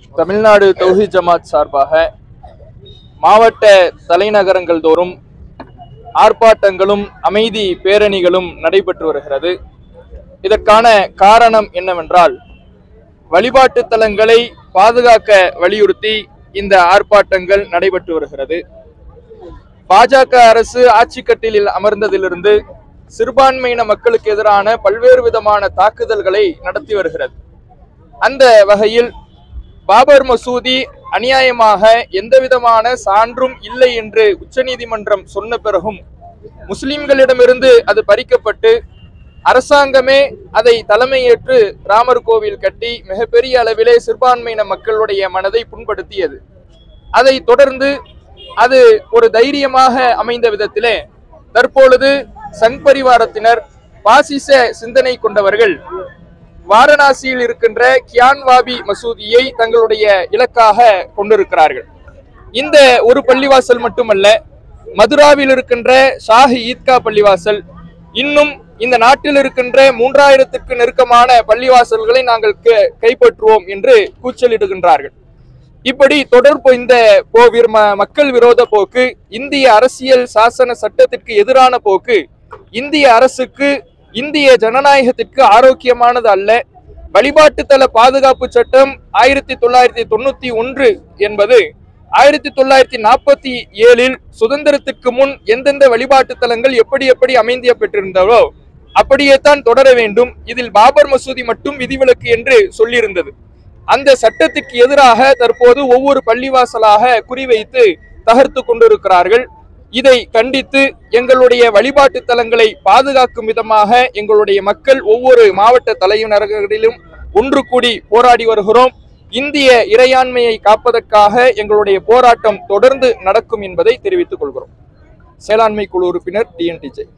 தமிழ்நாடு தௌஹி ஜமாத் சார்பாக மாவட்ட தலைநகரங்கள் தோறும் ஆர்ப்பாட்டங்களும் அமைதி பேரணிகளும் நடைபெற்று வருகிறது இதற்கான காரணம் என்னவென்றால் வழிபாட்டு தலங்களை பாதுகாக்க வலியுறுத்தி இந்த ஆர்ப்பாட்டங்கள் நடைபெற்று வருகிறது பாஜக அரசு ஆட்சி கட்டிலில் அமர்ந்ததிலிருந்து சிறுபான்மையின மக்களுக்கு எதிரான பல்வேறு விதமான தாக்குதல்களை நடத்தி வருகிறது அந்த வகையில் பாபர் மசூதி அநியாயமாக எந்த விதமான சான்றும் இல்லை என்று உச்சநீதிமன்றம் சொன்ன பிறகும் முஸ்லிம்களிடமிருந்து அது பறிக்கப்பட்டு அரசாங்கமே அதை தலைமையேற்று ராமர் கோவில் கட்டி மிகப்பெரிய அளவிலே சிறுபான்மையின மக்களுடைய மனதை புண்படுத்தியது அதை தொடர்ந்து அது ஒரு தைரியமாக அமைந்த விதத்திலே தற்பொழுது சங் பரிவாரத்தினர் பாசிச சிந்தனை கொண்டவர்கள் வாரணாசியில் இருக்கின்ற கியான்வாபி மசூதியை தங்களுடைய இலக்காக கொண்டிருக்கிறார்கள் இந்த ஒரு பள்ளிவாசல் மட்டுமல்ல மதுராவில் இருக்கின்ற ஷாஹி ஈத்கா பள்ளிவாசல் இன்னும் இந்த நாட்டில் இருக்கின்ற மூன்றாயிரத்திற்கு நெருக்கமான பள்ளிவாசல்களை நாங்கள் க- கைப்பற்றுவோம் என்று கூச்சலிடுகின்றார்கள் இப்படி தொடர்பு இந்த போ விர- ம- மக்கள் விரோத போக்கு இந்திய அரசியல் சாசன சட்டத்திற்கு எதிரான போக்கு இந்திய அரசுக்கு இந்திய ஜனநாயகத்திற்கு ஆரோக்கியமானது அல்ல வழிபாட்டுத்தல பாதுகாப்பு சட்டம் ஆயிரத்தி தொள்ளாயிரத்தி தொண்ணூத்தி ஒன்று என்பது ஆயிரத்தி தொள்ளாயிரத்தி நாற்பத்தி ஏழில் சுதந்திரத்துக்கு முன் எந்தெந்த வழிபாட்டு தலங்கள் எப்படி எப்படி அமைந்திய பெற்றிருந்ததோ அப்படியே தான் தொடர வேண்டும் இதில் பாபர் மசூதி மட்டும் விதிவிலக்கு என்று சொல்லியிருந்தது அந்த சட்டத்திற்கு எதிராக தற்போது ஒவ்வொரு பள்ளிவாசலாக குறிவைத்து தகர்த்து கொண்டிருக்கிறார்கள் இதை கண்டித்து எங்களுடைய வழிபாட்டு தலங்களை பாதுகாக்கும் விதமாக எங்களுடைய மக்கள் ஒவ்வொரு மாவட்ட தலைநகர்களிலும் ஒன்று கூடி போராடி வருகிறோம் இந்திய இறையாண்மையை காப்பதற்காக எங்களுடைய போராட்டம் தொடர்ந்து நடக்கும் என்பதை தெரிவித்துக் கொள்கிறோம் சேலாண்மை குழு உறுப்பினர் டிஎன்டிஜே